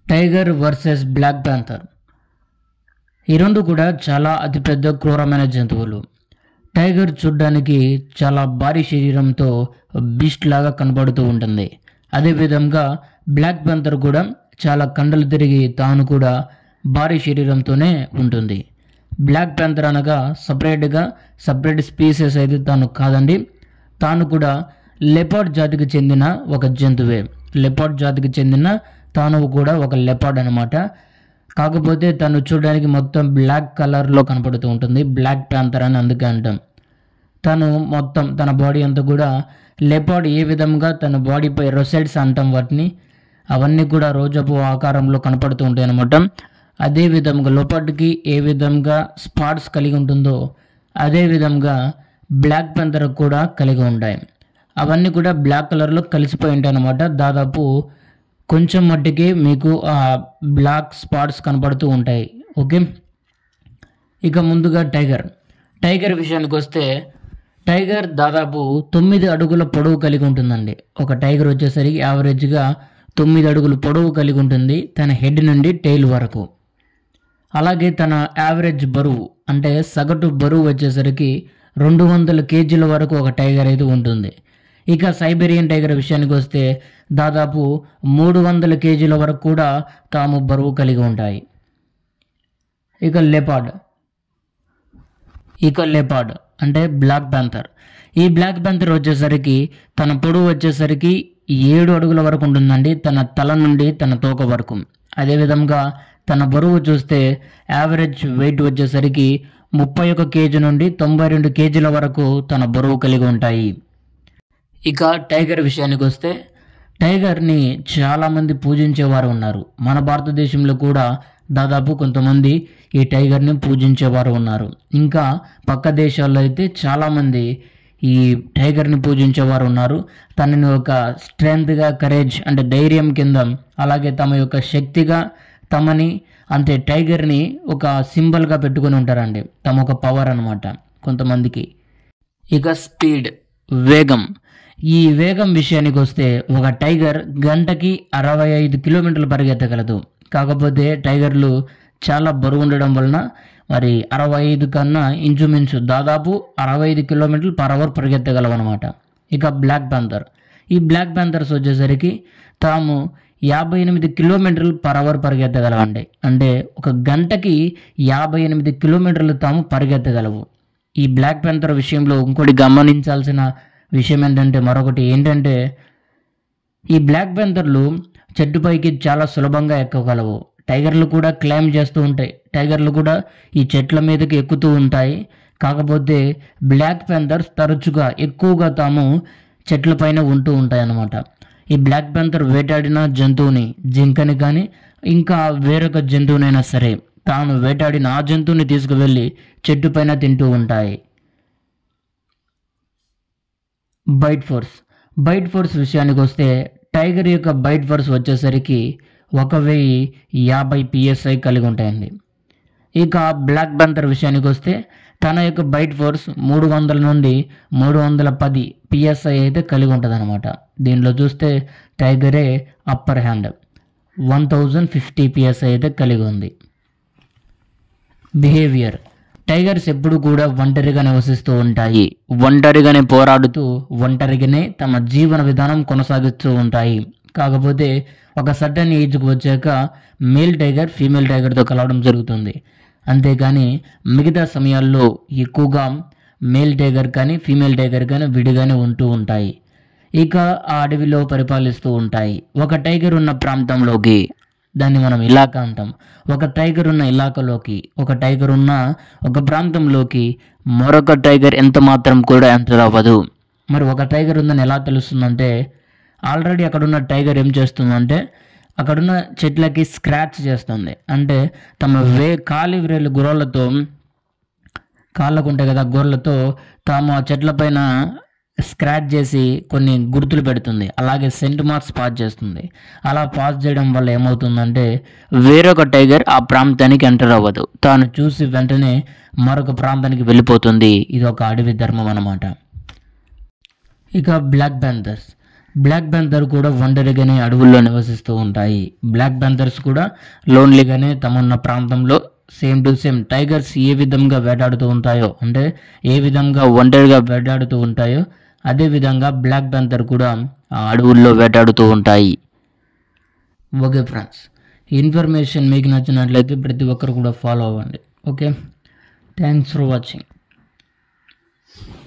tiger versus black panther ఈ రెండు కూడా చాలా అతిపెద్ద క్రూరమైన జంతువులు టైగర్ చూడ్డానికి చాలా భారీ శరీరంతో బీస్ట్ లాగా కనబడుతూ ఉంటుంది అదేవిధంగా బ్లాక్ ప్యాంథర్ కూడా చాలా కండలు తిరిగి తాను కూడా భారీ శరీరంతోనే ఉంటుంది బ్లాక్ ప్యాంథర్ అనగా సపరేట్గా సపరేట్ స్పీసెస్ అయితే తాను కాదండి తాను కూడా లెపార్డ్ జాతికి చెందిన ఒక జంతువే లెపార్డ్ జాతికి చెందిన తాను కూడా ఒక లెపార్డ్ అనమాట కాకపోతే తను చూడడానికి మొత్తం బ్లాక్ కలర్లో కనపడుతూ ఉంటుంది బ్లాక్ ప్యాంథర్ అని అందుకే అంటాం తను మొత్తం తన బాడీ అంతా కూడా లెపార్డ్ ఏ విధంగా తన బాడీపై రొసెట్స్ అంటాం వాటిని అవన్నీ కూడా రోజపు ఆకారంలో కనపడుతూ ఉంటాయి అనమాట అదే విధంగా లోపటికి ఏ విధంగా స్పాట్స్ కలిగి ఉంటుందో అదే విధంగా బ్లాక్ పెంతర్ కూడా కలిగి ఉంటాయి అవన్నీ కూడా బ్లాక్ కలర్లో కలిసిపోయి ఉంటాయి అనమాట దాదాపు కొంచెం మట్టికి మీకు ఆ బ్లాక్ స్పాట్స్ కనపడుతూ ఉంటాయి ఓకే ఇక ముందుగా టైగర్ టైగర్ విషయానికి వస్తే టైగర్ దాదాపు తొమ్మిది అడుగుల పొడవు కలిగి ఉంటుందండి ఒక టైగర్ వచ్చేసరికి యావరేజ్గా తొమ్మిది అడుగులు పొడవు కలిగి ఉంటుంది తన హెడ్ నుండి టైల్ వరకు అలాగే తన యావరేజ్ బరువు అంటే సగటు బరువు వచ్చేసరికి రెండు వందల కేజీల వరకు ఒక టైగర్ అయితే ఉంటుంది ఇక సైబేరియన్ టైగర్ విషయానికి వస్తే దాదాపు మూడు వందల కేజీల వరకు కూడా తాము బరువు కలిగి ఉంటాయి ఇక లెపార్డ్ ఇక లెపార్డ్ అంటే బ్లాక్ ప్యాంథర్ ఈ బ్లాక్ ప్యాంథర్ వచ్చేసరికి తన పొడవు వచ్చేసరికి ఏడు అడుగుల వరకు ఉంటుందండి తన తల నుండి తన తోక వరకు అదేవిధంగా తన బరువు చూస్తే యావరేజ్ వెయిట్ వచ్చేసరికి ముప్పై ఒక కేజీ నుండి తొంభై రెండు కేజీల వరకు తన బరువు కలిగి ఉంటాయి ఇక టైగర్ విషయానికి వస్తే టైగర్ని చాలామంది పూజించేవారు ఉన్నారు మన భారతదేశంలో కూడా దాదాపు కొంతమంది ఈ టైగర్ని పూజించేవారు ఉన్నారు ఇంకా పక్క దేశాల్లో అయితే చాలామంది ఈ టైగర్ని పూజించేవారు ఉన్నారు తనని ఒక స్ట్రెంగ్త్గా కరేజ్ అంటే ధైర్యం కింద అలాగే తమ యొక్క శక్తిగా తమని అంతే టైగర్ని ఒక సింబల్గా పెట్టుకొని ఉంటారండి తమ ఒక పవర్ అనమాట కొంతమందికి ఇక స్పీడ్ వేగం ఈ వేగం విషయానికి వస్తే ఒక టైగర్ గంటకి అరవై ఐదు కిలోమీటర్లు పరిగెత్తగలదు కాకపోతే టైగర్లు చాలా బరువు ఉండడం వలన మరి అరవై ఐదు కన్నా ఇంచుమించు దాదాపు అరవై ఐదు కిలోమీటర్లు పర్ అవర్ పరిగెత్తగలవు అనమాట ఇక బ్లాక్ ప్యాంథర్ ఈ బ్లాక్ ప్యాంథర్స్ వచ్చేసరికి తాము యాభై ఎనిమిది కిలోమీటర్లు పర్ అవర్ పరిగెత్తగలవండి అంటే ఒక గంటకి యాభై ఎనిమిది కిలోమీటర్లు తాము పరిగెత్తగలవు ఈ బ్లాక్ ప్యాంథర్ విషయంలో ఇంకోటి గమనించాల్సిన విషయం ఏంటంటే మరొకటి ఏంటంటే ఈ బ్లాక్ ప్యాంథర్లు చెట్టుపైకి చాలా సులభంగా ఎక్కగలవు టైగర్లు కూడా క్లైమ్ చేస్తూ ఉంటాయి టైగర్లు కూడా ఈ చెట్ల మీదకి ఎక్కుతూ ఉంటాయి కాకపోతే బ్లాక్ ప్యాంథర్స్ తరచుగా ఎక్కువగా తాము చెట్లపైన ఉంటూ ఉంటాయి అన్నమాట ఈ బ్లాక్ ప్యాంథర్ వేటాడిన జంతువుని జింకని కానీ ఇంకా వేరొక జంతువునైనా సరే తాను వేటాడిన ఆ జంతువుని తీసుకువెళ్ళి చెట్టుపైన తింటూ ఉంటాయి బైట్ ఫోర్స్ బైట్ ఫోర్స్ విషయానికి వస్తే టైగర్ యొక్క బైట్ ఫోర్స్ వచ్చేసరికి ఒక వెయ్యి యాభై పిఎస్ఐ కలిగి ఉంటాయండి ఇక బ్లాక్ బంతర్ విషయానికి వస్తే తన యొక్క బైట్ ఫోర్స్ మూడు వందల నుండి మూడు వందల పది పిఎస్ఐ అయితే కలిగి ఉంటుంది అనమాట దీనిలో చూస్తే టైగరే upper hand one thousand fifty PSI అయితే కలిగి ఉంది బిహేవియర్ టైగర్స్ ఎప్పుడు కూడా ఒంటరిగా నివసిస్తూ ఉంటాయి ఒంటరిగానే పోరాడుతూ ఒంటరిగానే తమ జీవన విధానం కొనసాగిస్తూ ఉంటాయి కాకపోతే ఒక సర్టన్ ఏజ్కి వచ్చాక మేల్ టైగర్ ఫీమేల్ టైగర్తో కలవడం జరుగుతుంది అంతేగాని మిగతా సమయాల్లో ఎక్కువగా మేల్ టైగర్ కానీ ఫీమేల్ టైగర్ కానీ విడిగానే ఉంటూ ఉంటాయి ఇక ఆ అడవిలో పరిపాలిస్తూ ఉంటాయి ఒక టైగర్ ఉన్న ప్రాంతంలోకి దాన్ని మనం ఇలాకా అంటాం ఒక టైగర్ ఉన్న ఇలాకాలోకి ఒక టైగర్ ఉన్న ఒక ప్రాంతంలోకి మరొక టైగర్ ఎంత మాత్రం కూడా ఎంటర్ అవ్వదు మరి ఒక టైగర్ ఉందని ఎలా తెలుస్తుందంటే ఆల్రెడీ అక్కడున్న టైగర్ ఏం చేస్తుందంటే అక్కడున్న చెట్లకి స్క్రాచ్ చేస్తుంది అంటే తమ వే కాలి వ్రేలు గుర్రలతో కాళ్ళకు ఉంటాయి కదా గొర్రెలతో తాము ఆ చెట్లపైన స్క్రాచ్ చేసి కొన్ని గుర్తులు పెడుతుంది అలాగే సెంట్ మార్క్స్ పాస్ చేస్తుంది అలా పాస్ చేయడం వల్ల ఏమవుతుందంటే వేరొక టైగర్ ఆ ప్రాంతానికి ఎంటర్ అవ్వదు తాను చూసి వెంటనే మరొక ప్రాంతానికి వెళ్ళిపోతుంది ఇది ఒక అడవి ధర్మం అన్నమాట ఇక బ్లాక్ ప్యాంథర్స్ బ్లాక్ ప్యాంథర్ కూడా ఒంటరిగానే అడవుల్లో నివసిస్తూ ఉంటాయి బ్లాక్ ప్యాంథర్స్ కూడా లోన్లీగానే తమన్న ప్రాంతంలో సేమ్ టు సేమ్ టైగర్స్ ఏ విధంగా వేటాడుతూ ఉంటాయో అంటే ఏ విధంగా ఒంటరిగా వేటాడుతూ ఉంటాయో అదే విధంగా బ్లాక్ ప్యాంథర్ కూడా ఆ అడవుల్లో వేటాడుతూ ఉంటాయి ఓకే ఫ్రెండ్స్ ఇన్ఫర్మేషన్ మీకు నచ్చినట్లయితే ప్రతి ఒక్కరు కూడా ఫాలో అవ్వండి ఓకే థ్యాంక్స్ ఫర్ వాచింగ్